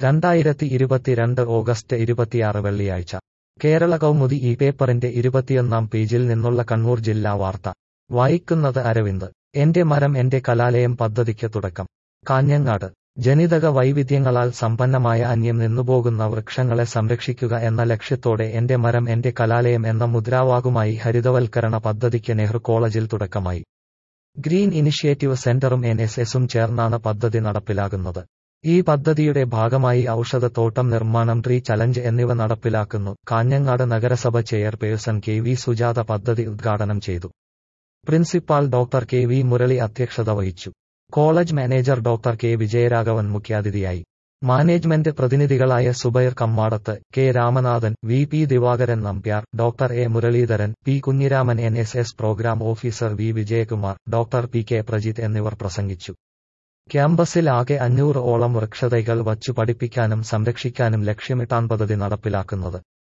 രണ്ടായിരത്തി ഇരുപത്തിരണ്ട് ഓഗസ്റ്റ് ഇരുപത്തിയാറ് വെള്ളിയാഴ്ച കേരള കൗമുദി ഈ പേപ്പറിന്റെ ഇരുപത്തിയൊന്നാം പേജിൽ നിന്നുള്ള കണ്ണൂർ ജില്ലാ വാർത്ത വായിക്കുന്നത് അരവിന്ദ് എന്റെ മരം എന്റെ കലാലയം പദ്ധതിക്ക് തുടക്കം കാഞ്ഞങ്ങാട് ജനിതക വൈവിധ്യങ്ങളാൽ സമ്പന്നമായ അന്യം നിന്നുപോകുന്ന വൃക്ഷങ്ങളെ സംരക്ഷിക്കുക എന്ന ലക്ഷ്യത്തോടെ എന്റെ മരം എന്റെ കലാലയം എന്ന മുദ്രാവാകുമായി ഹരിതവൽക്കരണ പദ്ധതിക്ക് നെഹ്റു കോളേജിൽ തുടക്കമായി ഗ്രീൻ ഇനിഷ്യേറ്റീവ് സെന്ററും എൻ എസ് എസും ചേർന്നാണ് പദ്ധതി നടപ്പിലാകുന്നത് ഈ പദ്ധതിയുടെ ഭാഗമായി ഔഷധത്തോട്ടം നിർമ്മാണം ട്രീ ചലഞ്ച് എന്നിവ നടപ്പിലാക്കുന്നു കാഞ്ഞങ്ങാട് നഗരസഭ ചെയർപേഴ്സൺ കെ വി സുജാത പദ്ധതി ഉദ്ഘാടനം ചെയ്തു principal doctor K V Murali അധ്യക്ഷത വഹിച്ചു college manager doctor K Vijayaraghavan മുഖ്യാതിഥിയായി മാനേജ്മെന്റ് പ്രതിനിധികളായ Zubair Kammadath K Ramanathan V P Divakaran Nambiar doctor A Muralidharan P Kunhiraman N S S programme officer V Vijayakumar doctor P K Prajith എന്നിവർ പ്രസംഗിച്ചു ക്യാമ്പസിൽ ആകെ അഞ്ഞൂറ് ഓളം വൃക്ഷതൈകൾ വച്ചു പഠിപ്പിക്കാനും സംരക്ഷിക്കാനും ലക്ഷ്യമിട്ടാണ് പദ്ധതി നടപ്പിലാക്കുന്നത്